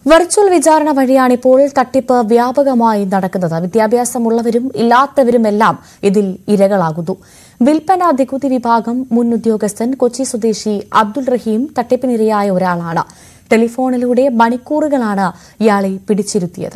virtual വിചാരണ വഴിയാണ് ഇപ്പോൾ തട്ടിപ്പ് വ്യാപകമായി നടക്കുന്നത് വിദ്യാഭ്യാസമുള്ളവരും ഇല്ലാത്തവരുമെല്ലാം ഇതിൽ ഇരകളാകുന്നു വിൽപ്പന നികുതി വിഭാഗം മുൻ ഉദ്യോഗസ്ഥൻ കൊച്ചി സ്വദേശി അബ്ദുൾ റഹീം തട്ടിപ്പിനിരയായ ഒരാളാണ് ടെലിഫോണിലൂടെ മണിക്കൂറുകളാണ് ഇയാളെ പിടിച്ചിരുത്തിയത്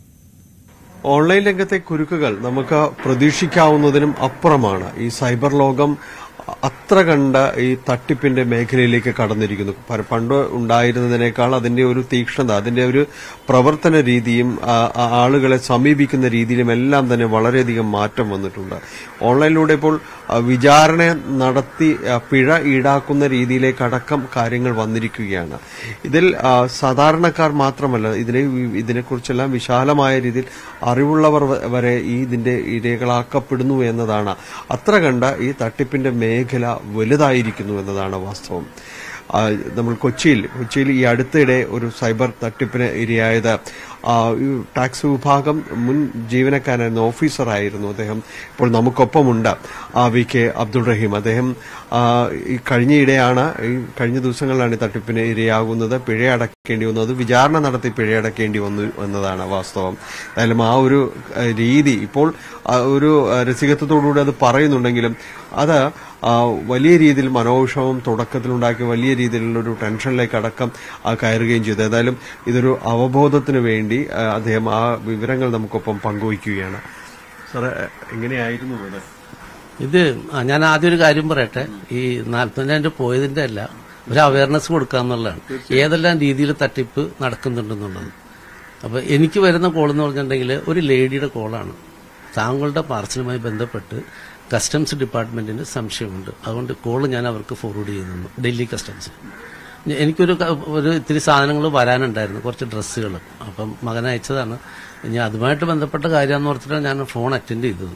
ഓൺലൈൻ രംഗത്തെ കുരുക്കുകൾ നമുക്ക് പ്രതീക്ഷിക്കാവുന്നതിനും അപ്പുറമാണ് ഈ സൈബർ ലോകം അത്ര കണ്ട ഈ തട്ടിപ്പിന്റെ മേഖലയിലേക്ക് കടന്നിരിക്കുന്നു പ- പണ്ട് ഉണ്ടായിരുന്നതിനേക്കാൾ അതിന്റെ ഒരു തീക്ഷ്ണത അതിന്റെ ഒരു പ്രവർത്തന രീതിയും ആ, ആ ആളുകളെ സമീപിക്കുന്ന രീതിയിലും എല്ലാം തന്നെ വളരെയധികം മാറ്റം വന്നിട്ടുണ്ട് ഓൺലൈനിലൂടെ ഇപ്പോൾ ആ, വിചാരണ നടത്തി ആ, പിഴ ഈടാക്കുന്ന രീതിയിലേക്കടക്കം കാര്യങ്ങൾ വന്നിരിക്കുകയാണ് ഇതിൽ ആ, സാധാരണക്കാർ മാത്രമല്ല ഇതിനെ ഇതിനെക്കുറിച്ചെല്ലാം വിശാലമായ രീതിയിൽ അറിവുള്ളവർ വ- വരെ ഈ ഇതിന്റെ ഇരകളാക്കപ്പെടുന്നു എന്നതാണ് അത്ര കണ്ട ഈ തട്ടിപ്പിന്റെ മേഖല വലുതായിരിക്കുന്നു എന്നതാണ് വാസ്തവം ആ, നമ്മൾ കൊച്ചിയിൽ കൊച്ചിയിൽ ഈ അടുത്തിടെ ഒരു സൈബർ തട്ടിപ്പിന് ഇരയായത് ആ, ഈ ടാക്സ് വിഭാഗം മുൻ ജീവനക്കാരായിരുന്ന ഓഫീസറായിരുന്നു അദ്ദേഹം ഇപ്പോൾ നമുക്കൊപ്പമുണ്ട് ആ, വി കെ അബ്ദുൾ റഹീം അദ്ദേഹം ആ, ഈ കഴിഞ്ഞയിടെയാണ് ഈ കഴിഞ്ഞ ദിവസങ്ങളിലാണ് ഈ തട്ടിപ്പിന് ഇരയാകുന്നത് പിഴയടക്കേണ്ടി വന്നത് വിചാരണ നടത്തി പിഴയടക്കേണ്ടി വന്നു എന്നതാണ് വാസ്തവം എന്തായാലും ആ ഒരു ആ, രീതി ഇപ്പോൾ ആ, ഒരു ആ, രസികത്വത്തോടുകൂടി അത് പറയുന്നുണ്ടെങ്കിലും അത് ആ, വലിയ രീതിയിൽ മനോവിഷമം തുടക്കത്തിലുണ്ടാക്കി വലിയ രീതിയിലുള്ള ഒരു ടെൻഷനിലേക്ക് അടക്കം ആ, കയറുകയും ചെയ്തു ഏതായാലും ഇതൊരു അവബോധത്തിന് വേണ്ടി ആ, അദ്ദേഹം ആ വിവരങ്ങൾ നമുക്കൊപ്പം പങ്കുവയ്ക്കുകയാണ് സാറേ എങ്ങനെയായിരുന്നു ഇത് ഇത് ആ, ഞാൻ ആദ്യം ഒരു കാര്യം പറയട്ടെ ഈ നാൽപ്പതിനായിരം പോയതിന്റെ അല്ല ഒരു അവയർനെസ് കൊടുക്കുക എന്നുള്ളതാണ് ഏതെല്ലാം രീതിയിൽ തട്ടിപ്പ് നടക്കുന്നുണ്ടെന്നുള്ളത് അപ്പൊ എനിക്ക് വരുന്ന കോൾ എന്ന് പറഞ്ഞിട്ടുണ്ടെങ്കിൽ ഒരു ലേഡിയുടെ കോളാണ് താങ്കളുടെ പാർസലുമായി ബന്ധപ്പെട്ട് കസ്റ്റംസ് ഡിപ്പാർട്ട്മെന്റിന് സംശയമുണ്ട് അതുകൊണ്ട് കോൾ ഞാൻ അവർക്ക് ഫോർവേഡ് ചെയ്യുന്നു ഡൽഹി കസ്റ്റംസ് എനിക്കൊരു ക- ഒരു ഇത്തിരി സാധനങ്ങൾ വരാനുണ്ടായിരുന്നു കുറച്ച് ഡ്രസ്സുകൾ അപ്പം മകൻ അയച്ചതാണ് ഇനി അതുമായിട്ട് ബന്ധപ്പെട്ട കാര്യമെന്ന് ഓർത്തിട്ടാണ് ഞാൻ ഫോൺ അറ്റൻഡ് ചെയ്തത്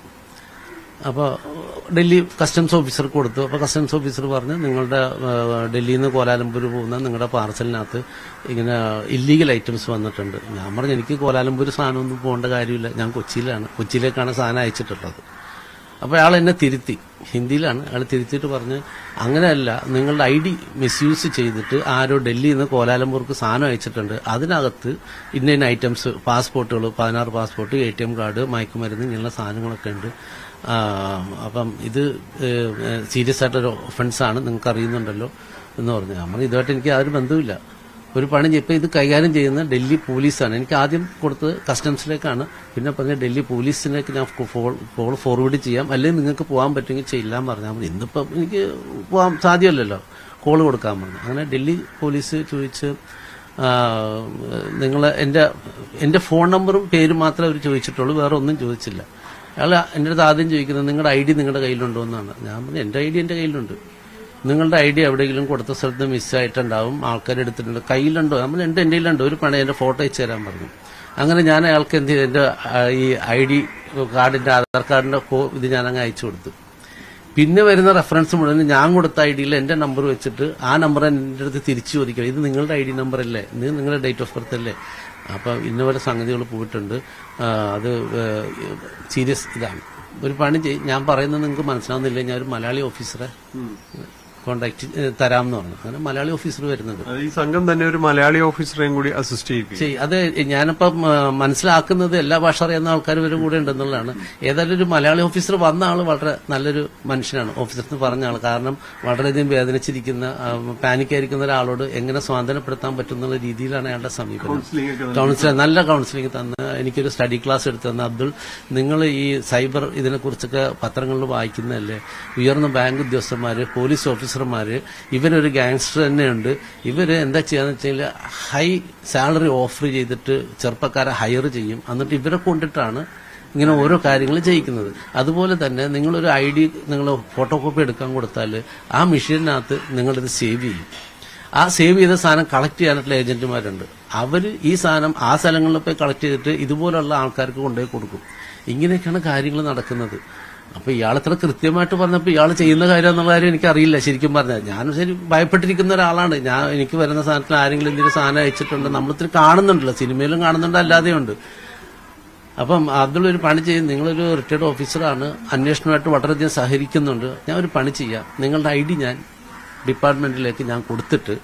അപ്പോൾ ഡൽഹി കസ്റ്റംസ് ഓഫീസർക്ക് കൊടുത്തു അപ്പോൾ കസ്റ്റംസ് ഓഫീസർ പറഞ്ഞു നിങ്ങളുടെ ആ, ഡൽഹിയിൽ നിന്ന് കോലാലംപൂർ പോകുന്ന നിങ്ങളുടെ പാർസലിനകത്ത് ഇങ്ങനെ ഇല്ലീഗൽ ഐറ്റംസ് വന്നിട്ടുണ്ട് ഞാൻ പറഞ്ഞു എനിക്ക് കോലാലംപൂർ സാധനമൊന്നും പോകേണ്ട കാര്യമില്ല ഞാൻ കൊച്ചിയിലാണ് കൊച്ചിയിലേക്കാണ് സാധനം അയച്ചിട്ടുള്ളത് അപ്പോൾ അയാൾ എന്നെ തിരുത്തി ഹിന്ദിയിലാണ് അയാൾ തിരുത്തിയിട്ട് പറഞ്ഞ് അങ്ങനെയല്ല നിങ്ങളുടെ ഐ ഡി മിസ്യൂസ് ചെയ്തിട്ട് ആരോ ഡൽഹിയിൽ നിന്ന് കോലാലംപൂർക്ക് സാധനം അയച്ചിട്ടുണ്ട് അതിനകത്ത് ഇന്ന ഇന്ന ഐറ്റംസ് പാസ്പോർട്ടുകൾ പതിനാറ് passport A T M card മയക്കുമരുന്ന് ഇങ്ങനെയുള്ള സാധനങ്ങളൊക്കെ ഉണ്ട് ആ, അപ്പം ഇത് സീരിയസ് ആയിട്ടൊരു ഒഫൻസാണ് നിങ്ങൾക്ക് അറിയുന്നുണ്ടല്ലോ എന്ന് പറഞ്ഞു നമ്മൾ ഇതുമായിട്ട് എനിക്ക് യാതൊരു ബന്ധവുമില്ല ഒരു പണി ചെയ്യ- ഇപ്പൊ ഇത് കൈകാര്യം ചെയ്യുന്ന ഡൽഹി പോലീസാണ് എനിക്ക് ആദ്യം കൊടുത്തത് കസ്റ്റംസിലേക്കാണ് പിന്നെ പറഞ്ഞ ഡൽഹി പോലീസിലേക്ക് ഞാൻ കോൾ ഫോർവേഡ് ചെയ്യാം അല്ലെങ്കിൽ നിങ്ങൾക്ക് പോകാൻ പറ്റുമെങ്കിൽ ചെയ്യാൻ പറഞ്ഞാൽ മതി ഇന്നിപ്പം എനിക്ക് പോകാൻ സാധ്യമല്ലല്ലോ കോൾ കൊടുക്കാൻ പറഞ്ഞു അങ്ങനെ ഡൽഹി പോലീസ് ചോദിച്ച് നിങ്ങൾ എൻ്റെ എൻ്റെ ഫോൺ നമ്പറും പേരും മാത്രമേ അവർ ചോദിച്ചിട്ടുള്ളൂ വേറെ ഒന്നും ചോദിച്ചില്ല അയാൾ എൻ്റെ അടുത്ത് ആദ്യം ചോദിക്കുന്നത് നിങ്ങളുടെ ഐ ഡി നിങ്ങളുടെ കയ്യിലുണ്ടോ എന്നാണ് ഞാൻ പറഞ്ഞു എൻ്റെ ഐ ഡി എൻ്റെ കയ്യിലുണ്ട് നിങ്ങളുടെ ഐ ഡി എവിടെയെങ്കിലും കൊടുത്ത സ്ഥലത്ത് മിസ്സായിട്ടുണ്ടാവും ആൾക്കാർ എടുത്തിട്ടുണ്ട് കയ്യിലുണ്ടോ നമ്മൾ എൻ്റെ എൻ്റെ കയ്യിലുണ്ടോ ഒരു പണി എൻ്റെ ഫോട്ടോ അയച്ചു തരാൻ പറഞ്ഞു അങ്ങനെ ഞാൻ അയാൾക്ക് എന്ത് ചെയ്തു എൻ്റെ ആ, ഈ ഐ ഡി കാർഡിൻ്റെ ആധാർ കാർഡിൻ്റെ ഇത് ഞാൻ അങ്ങ് അയച്ചു കൊടുത്തു പിന്നെ വരുന്ന റെഫറൻസ് മുഴുവൻ ഞാൻ കൊടുത്ത ഐ ഡിയിൽ എന്റെ നമ്പർ വെച്ചിട്ട് ആ നമ്പർ എൻ്റെ അടുത്ത് തിരിച്ചു ചോദിക്കണം ഇത് നിങ്ങളുടെ ഐ ഡി നമ്പർ അല്ലേ ഇത് നിങ്ങളുടെ ഡേറ്റ് ഓഫ് ബർത്ത് അല്ലേ അപ്പൊ ഇന്ന പോലെ സംഗതികൾ പോയിട്ടുണ്ട് ആ, അത് സീരിയസ് ഇതാണ് ഒരു പണി ചെയ്യും ഞാൻ പറയുന്നത് നിങ്ങൾക്ക് മനസ്സിലാവുന്നില്ല ഞാൻ ഒരു മലയാളി ഓഫീസറെ കോണ്ടാക്ട് തരാമെന്ന് പറഞ്ഞു അങ്ങനെ മലയാളി ഓഫീസർ വരുന്നുണ്ട് ഈ സംഘം തന്നെ ഒരു മലയാളി ഓഫീസറെയും കൂടി അസിസ്റ്റ് ചെയ്യിക്കും ചെയ്- അത് ഞാനിപ്പം ആ, മനസ്സിലാക്കുന്നത് എല്ലാ ഭാഷ അറിയുന്ന ആൾക്കാർ ഇവരും കൂടെ ഉണ്ടെന്നുള്ളതാണ് ഏതായാലും ഒരു മലയാളി ഓഫീസർ വന്ന ആൾ വളരെ നല്ലൊരു മനുഷ്യനാണ് ഓഫീസർ എന്ന് പറഞ്ഞ ആൾ കാരണം വളരെയധികം വേദനിച്ചിരിക്കുന്ന ആ, പാനിക്കായിരിക്കുന്ന ഒരാളോട് എങ്ങനെ സ്വാതന്ത്ര്യപ്പെടുത്താൻ പറ്റും എന്നുള്ള രീതിയിലാണ് അയാളുടെ സമീപനം കൗൺസിലർ നല്ല കൗൺസിലിംഗ് തന്ന് എനിക്കൊരു സ്റ്റഡി ക്ലാസ് എടുത്തു തന്ന അബ്ദുൾ നിങ്ങൾ ഈ സൈബർ ഇതിനെക്കുറിച്ചൊക്കെ പത്രങ്ങളിൽ വായിക്കുന്നതല്ലേ ഉയർന്ന ബാങ്ക് ഉദ്യോഗസ്ഥന്മാര് പോലീസ് ഓഫീസർമാര് ഇവരൊരു ഗാങ്സ്റ്റർ തന്നെയുണ്ട് ഇവര് എന്താ ചെയ്യാന്ന് വെച്ചാൽ ഹൈ സാലറി ഓഫർ ചെയ്തിട്ട് ചെറുപ്പക്കാരെ ഹയർ ചെയ്യും എന്നിട്ട് ഇവരെ കൊണ്ടിട്ടാണ് ഇങ്ങനെ ഓരോ കാര്യങ്ങൾ ചെയ്യിക്കുന്നത് അതുപോലെ തന്നെ നിങ്ങളൊരു ഐ ഡി നിങ്ങൾ ഫോട്ടോ കോപ്പി എടുക്കാൻ കൊടുത്താൽ ആ മെഷീനകത്ത് നിങ്ങളിത് സേവ് ചെയ്യും ആ സേവ് ചെയ്ത സാധനം കളക്ട് ചെയ്യാനായിട്ടുള്ള ഏജന്റുമാരുണ്ട് അവർ ഈ സാധനം ആ സ്ഥലങ്ങളിൽ പോയി കളക്ട് ചെയ്തിട്ട് ഇതുപോലുള്ള ആൾക്കാർക്ക് കൊണ്ടുപോയി കൊടുക്കും ഇങ്ങനെയൊക്കെയാണ് കാര്യങ്ങൾ നടക്കുന്നത് അപ്പൊ ഇയാൾ ഇത്ര കൃത്യമായിട്ട് പറഞ്ഞപ്പോൾ ഇയാൾ ചെയ്യുന്ന കാര്യം എന്നുള്ള കാര്യം എനിക്കറിയില്ല ശരിക്കും പറഞ്ഞാൽ ഞാൻ ശരി ഭയപ്പെട്ടിരിക്കുന്ന ഒരാളാണ് ഞാൻ എനിക്ക് വരുന്ന സാധനത്തിൽ ആരെങ്കിലും എന്തെങ്കിലും സാധനം അയച്ചിട്ടുണ്ട് നമ്മളിത്തിരി കാണുന്നുണ്ടല്ലോ സിനിമയിലും കാണുന്നുണ്ട് അല്ലാതെയുണ്ട് അപ്പം അബ്ദുൾ ഒരു പണി ചെയ്യും നിങ്ങളൊരു റിട്ടയർഡ് ഓഫീസറാണ് അന്വേഷണമായിട്ട് വളരെയധികം സഹകരിക്കുന്നുണ്ട് ഞാൻ ഒരു പണി ചെയ്യാം നിങ്ങളുടെ ഐ ഡി ഞാൻ ഡിപ്പാർട്ട്മെന്റിലേക്ക് ഞാൻ കൊടുത്തിട്ട്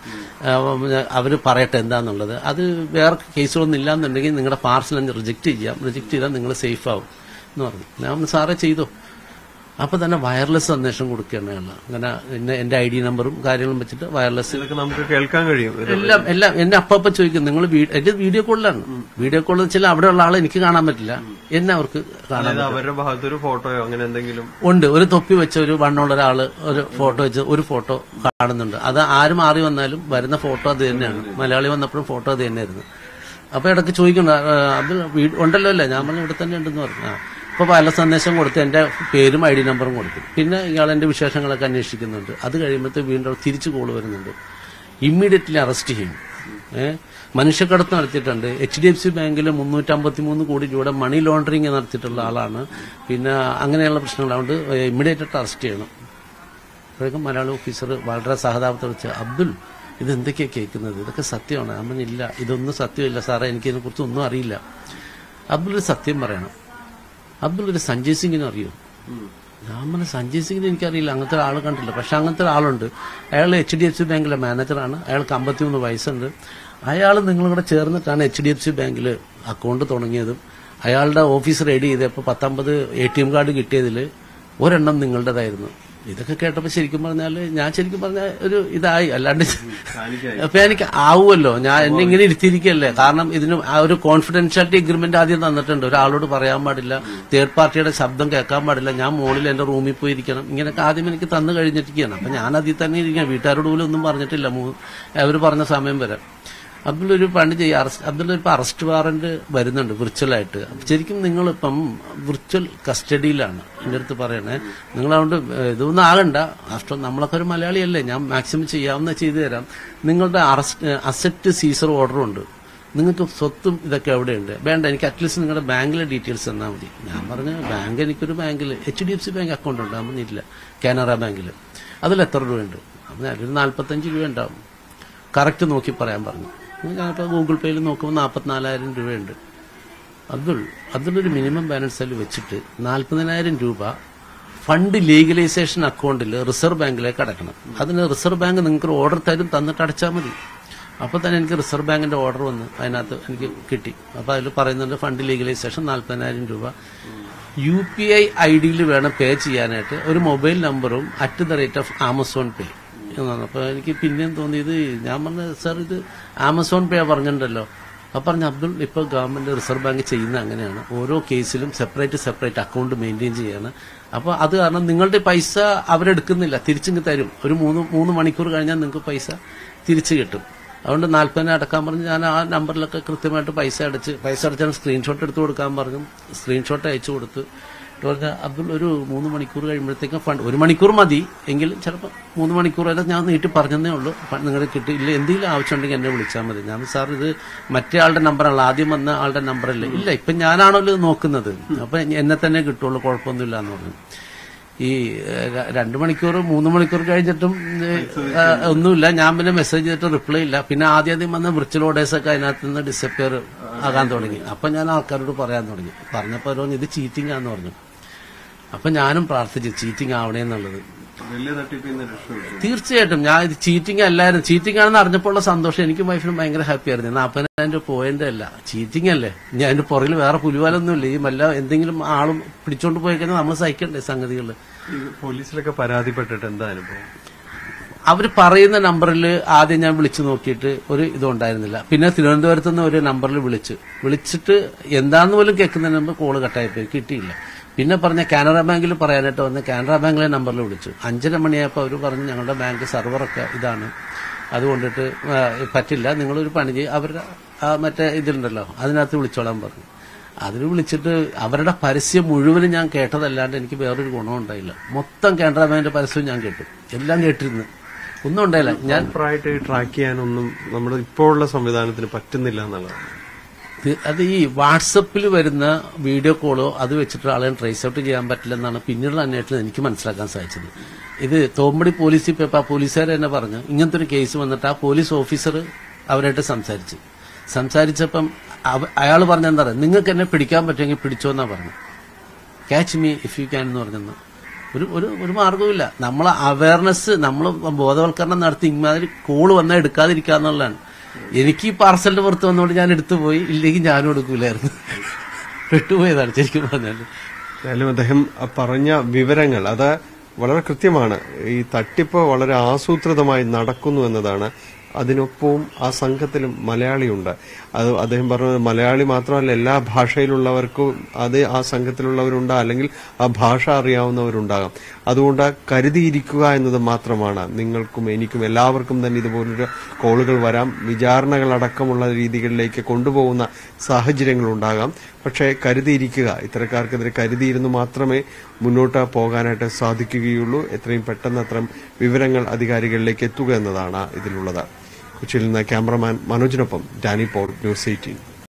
അവർ പറയട്ടെ എന്താന്നുള്ളത് അത് വേറെ കേസുകളൊന്നും ഇല്ലാന്നുണ്ടെങ്കിൽ നിങ്ങളുടെ പാർസൽ റിജക്ട് ചെയ്യാം റിജക്ട് ചെയ്താൽ നിങ്ങൾ സേഫ് ആവും എന്ന് പറഞ്ഞു ഞാൻ പറഞ്ഞു, സാറേ ചെയ്തോ അപ്പൊ തന്നെ വയർലെസ് സന്ദേശം കൊടുക്കുകയാണ് അയാൾ അങ്ങനെ എന്നെ എന്റെ ഐ ഡി നമ്പറും കാര്യങ്ങളും വെച്ചിട്ട് വയർലെസ് ഇതൊക്കെ നമുക്ക് കേൾക്കാൻ കഴിയും ഇത് എല്ലാം എല്ലാം എന്നെ അപ്പപ്പ ചോദിക്കും നിങ്ങൾ എന്റെ വീഡിയോ കോളിലാണ് വീഡിയോ കോളിൽ വെച്ചാൽ അവിടെയുള്ള ആളെ എനിക്ക് കാണാൻ പറ്റില്ല എന്നെ അവർക്ക് കാണാൻ അതായത് അവരുടെ ഭാഗത്തൊരു ഫോട്ടോയോ അങ്ങനെ എന്തെങ്കിലും ഉണ്ട് ഒരു തൊപ്പി വെച്ച ഒരു വണ്ണമുള്ള ഒരാള് ഒരു ഫോട്ടോ വെച്ച് ഒരു ഫോട്ടോ കാണുന്നുണ്ട് അത് ആര് മാറി വന്നാലും വരുന്ന ഫോട്ടോ അത് തന്നെയാണ് മലയാളി വന്നപ്പോഴും ഫോട്ടോ അത് തന്നെയായിരുന്നു അപ്പൊ ഇടയ്ക്ക് ചോദിക്കുന്നു "ആ, അത് വീ- ഉണ്ടല്ലോ അല്ലേ ഞാൻ പറഞ്ഞു ഇവിടെ തന്നെ ഉണ്ടെന്ന് പറഞ്ഞു ആ അപ്പൊ പല സന്ദേശം കൊടുത്ത് എന്റെ പേരും ഐ ഡി നമ്പറും കൊടുത്തു പിന്നെ ഇയാൾ എന്റെ വിശേഷങ്ങളൊക്കെ അന്വേഷിക്കുന്നുണ്ട് അത് കഴിയുമ്പോഴത്തെ വീണ്ടും തിരിച്ചു കോള് വരുന്നുണ്ട് ഇമ്മീഡിയറ്റ്ലി അറസ്റ്റ് ചെയ്യും ഏഹ് മനുഷ്യക്കടത്ത് നടത്തിയിട്ടുണ്ട് എച്ച് ഡി എഫ് സി ബാങ്കിൽ മുന്നൂറ്റമ്പത്തി മൂന്ന് കോടി രൂപയുടെ മണി ലോണ്ടറിങ് നടത്തിയിട്ടുള്ള ആളാണ് പിന്നെ അങ്ങനെയുള്ള പ്രശ്നങ്ങൾ അതുകൊണ്ട് ഇമ്മീഡിയറ്റ് ആയിട്ട് അറസ്റ്റ് ചെയ്യണം അപ്പോഴേക്കും മലയാളി ഓഫീസർ വളരെ സഹതാപത്തോടെ വെച്ച് അബ്ദുൽ ഇത് എന്തൊക്കെയാ കേൾക്കുന്നത് ഇതൊക്കെ സത്യമാണ് അമ്മൻ ഇല്ല ഇതൊന്നും സത്യമില്ല സാറേ എനിക്ക് ഇതിനെക്കുറിച്ച് ഒന്നും അറിയില്ല അബ്ദുൽ ഒരു സത്യം പറയണം അബ്ദുൽ ഒരു സഞ്ജയ് സിംഗിനെ അറിയോ ഞാൻ പറഞ്ഞ സഞ്ജയ് സിംഗിനെ എനിക്കറിയില്ല അങ്ങനത്തെ ഒരാൾ കണ്ടില്ല പക്ഷെ അങ്ങനത്തെ ഒരാളുണ്ട് അയാൾ എച്ച് ഡി എഫ് സി ബാങ്കിലെ മാനേജറാണ് അയാൾക്ക് അമ്പത്തിമൂന്ന് വയസ്സുണ്ട് അയാൾ നിങ്ങളും കൂടെ ചേർന്നിട്ടാണ് എച്ച് ഡി എഫ് സി ബാങ്കിൽ അക്കൗണ്ട് തുടങ്ങിയതും അയാളുടെ ഓഫീസ് റെഡി ചെയ്തപ്പോൾ പത്തൊമ്പത് എ ടി എം കാർഡ് കിട്ടിയതിൽ ഒരെണ്ണം നിങ്ങളുടേതായിരുന്നു ഇതൊക്കെ കേട്ടപ്പോൾ ശരിക്കും പറഞ്ഞാൽ ഞാൻ ശരിക്കും പറഞ്ഞ ഒരു ഇതായി അല്ലാണ്ട് അപ്പൊ എനിക്ക് ആവുമല്ലോ ഞാൻ എന്നെ ഇങ്ങനെ ഇരുത്തിയിരിക്കല്ലേ കാരണം ഇതിന് ആ ഒരു കോൺഫിഡൻഷ്യാലിറ്റി എഗ്രിമെന്റ് ആദ്യം തന്നിട്ടുണ്ട് ഒരാളോട് പറയാൻ പാടില്ല തേർഡ് പാർട്ടിയുടെ ശബ്ദം കേൾക്കാൻ പാടില്ല ഞാൻ മുകളിൽ എന്റെ റൂമിൽ പോയി ഇരിക്കണം ഇങ്ങനെയൊക്കെ ആദ്യം എനിക്ക് തന്നു കഴിഞ്ഞിരിക്കുകയാണ് അപ്പൊ ഞാൻ അതിൽ തന്നെ ഇരിക്കണം വീട്ടുകാരോട് പോലും ഒന്നും പറഞ്ഞിട്ടില്ല അവർ പറഞ്ഞ സമയം വരെ അബ്ദുൾ ഒരു പണി ചെയ്യുക അറസ്റ്റ് അബ്ദുൾ ഇപ്പൊ അറസ്റ്റ് വാറന്റ് വരുന്നുണ്ട് വിർച്വലായിട്ട് അപ്പൊ ശരിക്കും നിങ്ങളിപ്പം വിർച്വൽ കസ്റ്റഡിയിലാണ് എന്റെ അടുത്ത് പറയണേ നിങ്ങൾ അതുകൊണ്ട് ഇതൊന്നും ആകണ്ട ആഫ്റ്റർ നമ്മളൊക്കെ ഒരു മലയാളിയല്ലേ ഞാൻ മാക്സിമം ചെയ്യാവുന്ന ചെയ്തു തരാം നിങ്ങളുടെ അറസ്റ്റ് അസറ്റ് സീസർ ഓർഡറും ഉണ്ട് നിങ്ങൾക്ക് സ്വത്തും ഇതൊക്കെ എവിടെയുണ്ട് വേണ്ട എനിക്ക് അറ്റ്ലീസ്റ്റ് നിങ്ങളുടെ ബാങ്കിലെ ഡീറ്റെയിൽസ് തന്നാൽ മതി ഞാൻ പറഞ്ഞു ബാങ്ക് എനിക്കൊരു ബാങ്കിൽ H D F C bank account ഉണ്ട് അതൊന്നും ഇല്ല കാനറ ബാങ്കിൽ അതിൽ എത്ര രൂപയുണ്ട് അപ്പം ഞാനൊരു നാൽപ്പത്തഞ്ച് രൂപ ഉണ്ടാവും കറക്റ്റ് നോക്കി പറയാൻ പറഞ്ഞു ഞാനിപ്പോൾ ഗൂഗിൾ പേയിൽ നോക്കുമ്പോൾ നാൽപ്പത്തിനാലായിരം രൂപയുണ്ട് അബ്ദുൾ അബ്ദുള്ളൊരു മിനിമം ബാലൻസ് അതിൽ വെച്ചിട്ട് നാൽപ്പതിനായിരം രൂപ ഫണ്ട് ലീഗലൈസേഷൻ അക്കൗണ്ടിൽ റിസർവ് ബാങ്കിലേക്ക് അടക്കണം അതിന് റിസർവ് ബാങ്ക് നിങ്ങൾക്ക് ഒരു ഓർഡർ തരും തന്നിട്ട് അടച്ചാൽ മതി അപ്പോൾ തന്നെ എനിക്ക് റിസർവ് ബാങ്കിന്റെ ഓർഡർ വന്ന് അതിനകത്ത് എനിക്ക് കിട്ടി അപ്പോൾ അതിൽ പറയുന്നുണ്ട് ഫണ്ട് ലീഗലൈസേഷൻ നാൽപ്പതിനായിരം രൂപ യു പി ഐ ഐ ഡിയിൽ വേണം പേ ചെയ്യാനായിട്ട് ഒരു മൊബൈൽ നമ്പറും at the rate of Amazon pay എന്നാണ് അപ്പൊ എനിക്ക് പിന്നെയും തോന്നിയത് ഞാൻ പറഞ്ഞ സാർ ഇത് ആമസോൺ പേ പറഞ്ഞിട്ടുണ്ടല്ലോ അപ്പൊ പറഞ്ഞ അബ്ദുൾ ഇപ്പൊ ഗവൺമെന്റ് റിസർവ് ബാങ്ക് ചെയ്യുന്ന അങ്ങനെയാണ് ഓരോ കേസിലും സെപ്പറേറ്റ് സെപ്പറേറ്റ് അക്കൗണ്ട് മെയിൻറ്റെയിൻ ചെയ്യാണ് അപ്പൊ അത് കാരണം നിങ്ങളുടെ പൈസ അവരെടുക്കുന്നില്ല തിരിച്ചിങ്ങ് തരും ഒരു മൂന്ന് മൂന്ന് മണിക്കൂർ കഴിഞ്ഞാൽ നിങ്ങൾക്ക് പൈസ തിരിച്ചു കിട്ടും അതുകൊണ്ട് നാൽപ്പതിനെ അടക്കാൻ പറഞ്ഞ് ഞാൻ ആ നമ്പറിലൊക്കെ കൃത്യമായിട്ട് പൈസ അടച്ച് പൈസ അടച്ചാൽ സ്ക്രീൻഷോട്ട് എടുത്തു കൊടുക്കാൻ പറഞ്ഞു സ്ക്രീൻഷോട്ട് അയച്ചു കൊടുത്ത് പറഞ്ഞ അബ്ദുൾ ഒരു മൂന്ന് മണിക്കൂർ കഴിയുമ്പോഴത്തേക്കും ഫണ്ട് ഒരു മണിക്കൂർ മതി എങ്കിലും ചിലപ്പോൾ മൂന്ന് മണിക്കൂർ വരെ ഞാൻ നീട്ടി പറഞ്ഞതേ ഉള്ളൂ നിങ്ങൾ കിട്ടി ഇല്ല എന്തെങ്കിലും ആവശ്യമുണ്ടെങ്കിൽ എന്നെ വിളിച്ചാൽ മതി ഞാൻ സാർ ഇത് മറ്റേ ആളുടെ നമ്പറാണല്ലോ ആദ്യം വന്ന ആളുടെ നമ്പറല്ലേ ഇല്ല ഇപ്പം ഞാനാണല്ലോ ഇത് നോക്കുന്നത് അപ്പം എന്നെ തന്നെ കിട്ടുള്ളൂ കുഴപ്പമൊന്നുമില്ല എന്ന് പറഞ്ഞു ഈ ഏഹ്, ര- രണ്ട് മണിക്കൂർ മൂന്ന് മണിക്കൂർ കഴിഞ്ഞിട്ടും ഏഹ്, ഒന്നുമില്ല ഞാൻ പിന്നെ മെസ്സേജ് ചെയ്തിട്ട് റിപ്ലൈ ഇല്ല പിന്നെ ആദ്യം ആദ്യം വന്ന വിർച്വൽ ഓർഡേഴ്സ് ഒക്കെ അതിനകത്ത് നിന്ന് ഡിസപ്പിയർ ആകാൻ തുടങ്ങി അപ്പൊ ഞാൻ ആൾക്കാരോട് പറയാൻ തുടങ്ങി പറഞ്ഞപ്പോൾ അവർ പറഞ്ഞു ഇത് ചീറ്റിംഗ് ആന്ന് പറഞ്ഞു അപ്പൊ ഞാനും പ്രാർത്ഥിച്ചു ചീറ്റിംഗ് ആവണേ എന്നുള്ളത് വലിയ തട്ടിപ്പിൽ നിന്ന് രക്ഷപ്പെട്ടു തീർച്ചയായിട്ടും ഞാൻ ഇത് ചീറ്റിംഗ് അല്ലായിരുന്നു ചീറ്റിംഗ് ആണെന്ന് അറിഞ്ഞപ്പോൾ ഉള്ള സന്തോഷം എനിക്കും വൈഫിനും ഭയങ്കര ഹാപ്പി ആയിരുന്നു നാൽപ്പതിനായിരം രൂപ പോയതിന്റെ അല്ല ചീറ്റിംഗ് അല്ലേ ഞാൻ അതിന്റെ പുറകിൽ വേറെ പുലിവാലൊന്നുമില്ല ഈ വല്ല എന്തെങ്കിലും ആളും പിടിച്ചോണ്ട് പോയി കഴിഞ്ഞാൽ നമ്മൾ സഹിക്കണ്ടേ സംഗതികൾ ഈ പോലീസിലൊക്കെ പരാതിപ്പെട്ടിട്ട് എന്താ അനുഭവം അവർ പറയുന്ന നമ്പറിൽ ആദ്യം ഞാൻ വിളിച്ചു നോക്കിയിട്ട് ഒരു ഇതുണ്ടായിരുന്നില്ല പിന്നെ തിരുവനന്തപുരത്ത് നിന്ന് ഒരു നമ്പറിൽ വിളിച്ചു വിളിച്ചിട്ട് എന്താന്ന് പോലും കേൾക്കുന്നതിന് മുമ്പ് കോള് കട്ടായിപ്പോയി കിട്ടിയില്ല പിന്നെ പറഞ്ഞ കാനറ ബാങ്കിൽ പറയാനായിട്ട് വന്ന് കാനറ ബാങ്കിലെ നമ്പറിൽ വിളിച്ചു അഞ്ചര മണിയായപ്പോൾ അവർ പറഞ്ഞു ഞങ്ങളുടെ ബാങ്ക് സെർവറൊക്കെ ഇതാണ് അതുകൊണ്ടിട്ട് ആ, പറ്റില്ല നിങ്ങളൊരു പണി ചെയ്യും അവരുടെ ആ മറ്റേ ഇതിലുണ്ടല്ലോ അതിനകത്ത് വിളിച്ചോളാൻ പറഞ്ഞു അതിൽ വിളിച്ചിട്ട് അവരുടെ പരസ്യം മുഴുവനും ഞാൻ കേട്ടതല്ലാണ്ട് എനിക്ക് വേറൊരു ഗുണം ഉണ്ടായില്ല മൊത്തം കാനറ ബാങ്കിന്റെ പരസ്യവും ഞാൻ കേട്ടു എല്ലാം കേട്ടിരുന്നു ഒന്നും ഉണ്ടായില്ല ഞാൻ പ്രോപ്പറായിട്ട് ട്രാക്ക് ചെയ്യാനൊന്നും നമ്മുടെ ഇപ്പോഴുള്ള സംവിധാനത്തിന് പറ്റുന്നില്ല എന്നുള്ളതാണ് ഇത് അത് ഈ വാട്സപ്പിൽ വരുന്ന വീഡിയോ കോളോ അത് വെച്ചിട്ട് ആളെ ട്രേസ് ഔട്ട് ചെയ്യാൻ പറ്റില്ലെന്നാണ് പിന്നീടുള്ള അന്വേഷണം എനിക്ക് മനസ്സിലാക്കാൻ സാധിച്ചത് ഇത് തോമ്പടി പോലീസിൽ പോയപ്പോൾ ആ പോലീസുകാർ തന്നെ പറഞ്ഞു ഇങ്ങനത്തെ ഒരു കേസ് വന്നിട്ട് ആ പോലീസ് ഓഫീസർ അവരായിട്ട് സംസാരിച്ചു സംസാരിച്ചപ്പം അയാൾ പറഞ്ഞ എന്താ പറയുക നിങ്ങൾക്ക് എന്നെ പിടിക്കാൻ പറ്റുമെങ്കിൽ പിടിച്ചോന്നാ പറഞ്ഞു catch me if you can എന്ന് പറഞ്ഞെന്ന് ഒരു ഒരു ഒരു മാർഗവുമില്ല നമ്മൾ അവയർനെസ് നമ്മൾ ബോധവൽക്കരണം നടത്തി ഇമാതിരി കോള് വന്നാൽ എടുക്കാതിരിക്കാന്നുള്ളതാണ് എനിക്ക് ഈ പാർസലിന്റെ പുറത്ത് വന്നുകൊണ്ട് ഞാൻ എടുത്തു പോയി ഇല്ലെങ്കിൽ ഞാനും എടുക്കൂലായിരുന്നു വിട്ടുപോയതാണ് ശരിക്കും പറഞ്ഞാൽ എന്തായാലും അദ്ദേഹം പറഞ്ഞ വിവരങ്ങൾ അത് വളരെ കൃത്യമാണ് ഈ തട്ടിപ്പ് വളരെ ആസൂത്രിതമായി നടക്കുന്നു എന്നതാണ് അതിനൊപ്പവും ആ സംഘത്തിലും മലയാളിയുണ്ട് അത് അദ്ദേഹം പറഞ്ഞത് മലയാളി മാത്രമല്ല എല്ലാ ഭാഷയിലുള്ളവർക്കും അത് ആ സംഘത്തിലുള്ളവരുണ്ട് അല്ലെങ്കിൽ ആ ഭാഷ അറിയാവുന്നവരുണ്ടാകാം അതുകൊണ്ട് കരുതിയിരിക്കുക എന്നത് മാത്രമാണ് നിങ്ങൾക്കും എനിക്കും എല്ലാവർക്കും തന്നെ ഇതുപോലൊരു കോളുകൾ വരാം വിചാരണകളടക്കമുള്ള രീതികളിലേക്ക് കൊണ്ടുപോകുന്ന സാഹചര്യങ്ങൾ ഉണ്ടാകാം പക്ഷേ കരുതിയിരിക്കുക ഇത്തരക്കാർക്കെതിരെ കരുതിയിരുന്നു മാത്രമേ മുന്നോട്ട് പോകാനായിട്ട് സാധിക്കുകയുള്ളൂ എത്രയും പെട്ടെന്ന് അത്തരം വിവരങ്ങൾ അധികാരികളിലേക്ക് എത്തുക എന്നതാണ് ഇതിലുള്ളത് കൊച്ചിയിൽ നിന്ന് ക്യാമറമാൻ മനോജിനൊപ്പം ഡാനി പോൾ ന്യൂസ് എയ്റ്റീൻ